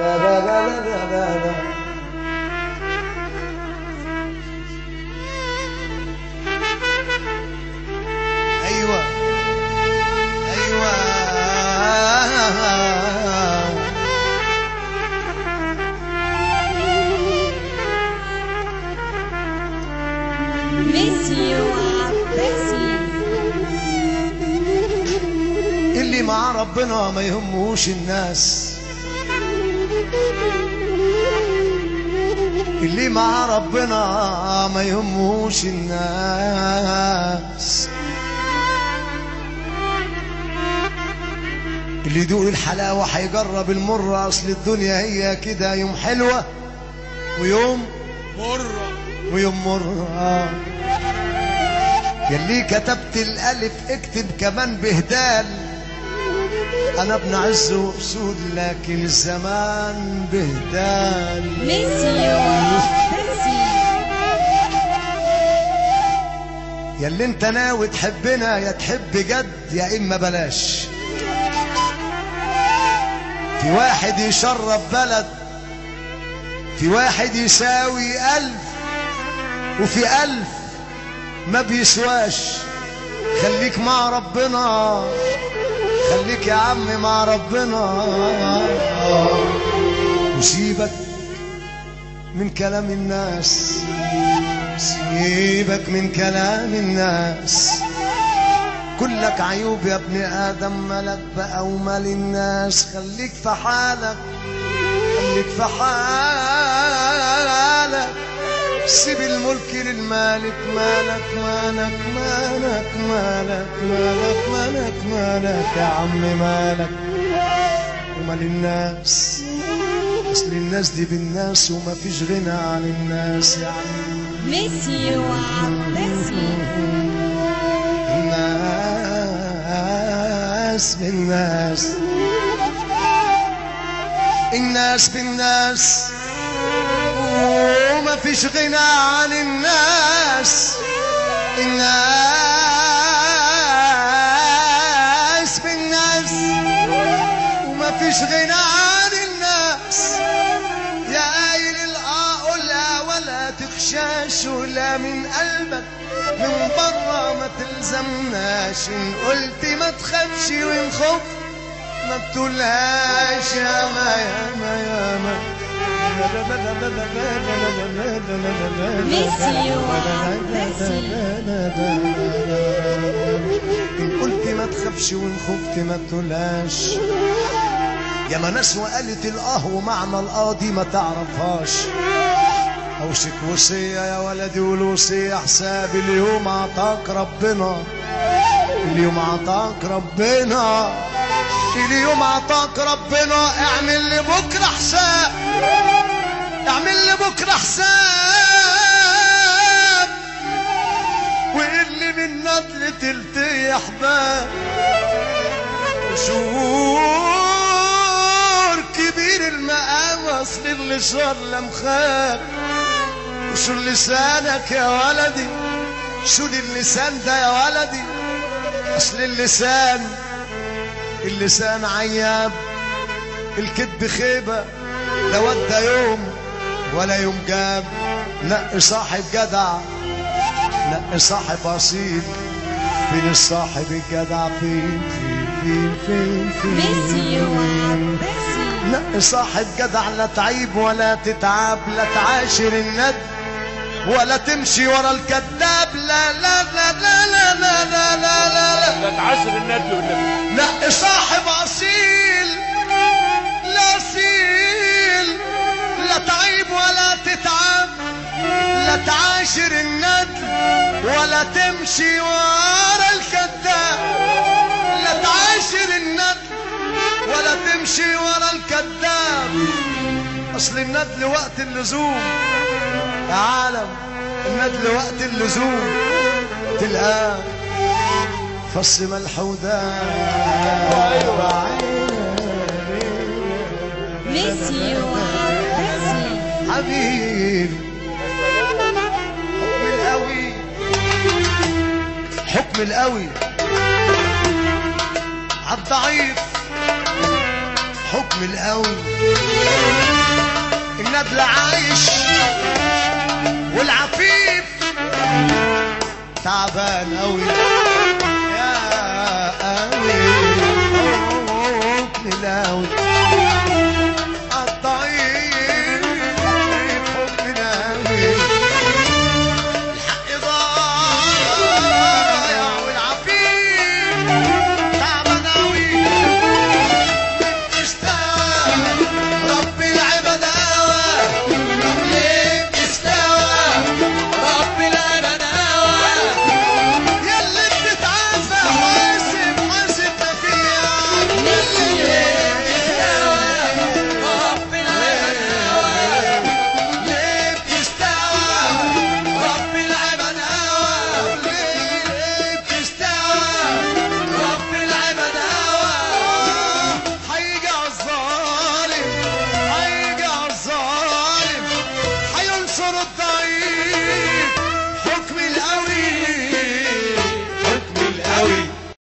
لا لا لا لا لا لا ايوه ايوه Monsieur Bessie. اللي مع ربنا ما يهموش الناس اللي مع ربنا ما يهموش الناس اللي يدوق الحلاوة هيجرب المرة أصل الدنيا هي كده يوم حلوة ويوم مرة ويوم مرة يلي كتبت الألف اكتب كمان بهدال أنا ابن عز وأسود لكن الزمان بهدال Monsieur Bessie. يلي انت ناوي تحبنا يا تحب جد يا إما بلاش في واحد يشرب بلد في واحد يساوي ألف وفي ألف ما بيسواش خليك مع ربنا خليك يا عم مع ربنا وسيبك من كلام الناس سيبك من كلام الناس كلك عيوب يا ابن آدم ملك بقى ومال الناس خليك في حالك خليك في حالك سيب الملك للمالك مالك مالك مالك مالك مالك مالك مالك يا عم مالك ومال الناس اصل الناس دي بالناس وما فيش غنى عن الناس يا عم Monsieur Bessie. الناس بالناس الناس بالناس وما فيش غنى عن الناس الناس بالناس وما فيش غنى عن الناس يا قايل الآه لا ولا تخشاش ولا من قلبك من برا ما تلزمناش ان قلت ما تخافش وان خفت ما تقولهاش يا ما يا ما يا ما ان قلت ما تخافش وان خفت ما تقولهاش يا ما ناس وقالت الاه ومعنى الاه دي ما تعرفهاش اوشك وصية يا ولدي والوصية حساب اليوم عطاك ربنا اليوم عطاك ربنا اليوم عطاك ربنا اعمل لبكرة حساب اعمل لبكرة حساب واللي من ندل تلتي احباب شهور كبير المقام اصل اللي صار لمخاب شو لسانك يا ولدي شو دي اللسان ده يا ولدي اصل اللسان اللسان عياب الكذب خيبة لا ودى يوم ولا يوم جاب نقي صاحب جدع نقي صاحب اصيل فين الصاحب الجدع فين فين فين فين Monsieur فين Bessie. نقي صاحب جدع لا تعيب ولا تتعب لا تعاشر الند ولا تمشي ورا الكذاب لا لا لا لا لا لا لا لا لا, لا. لا تعاشر الندل والنبي نقي صاحب اصيل لا اصيل لا تعيب ولا تتعب لا تعاشر الندل ولا تمشي ورا الكذاب لا تعاشر الندل ولا تمشي ورا الكذاب اصل الندل وقت اللزوم يا عالم الندل وقت اللزوم تلقاه فص ملح Monsieur Bessie. حبيبي حكم القوي حكم القوي عالضعيف حكم من القوي الندل عايش والعفيف تعبان قوي يا قوي من القوي الضعيف حبنا قوي الحق ضايع والعفيف تعبان قوي استوى رب العباد هوى ليه استوى رب العباد هوى يلي بتتعافى حاسب حاسب ما فيها يلي استوى رب العباد هوى ليه بتستوى رب العباد هوى ليه بتستوى رب العباد هوى هيجي الظالم هيجي الظالم هينصر الضعيف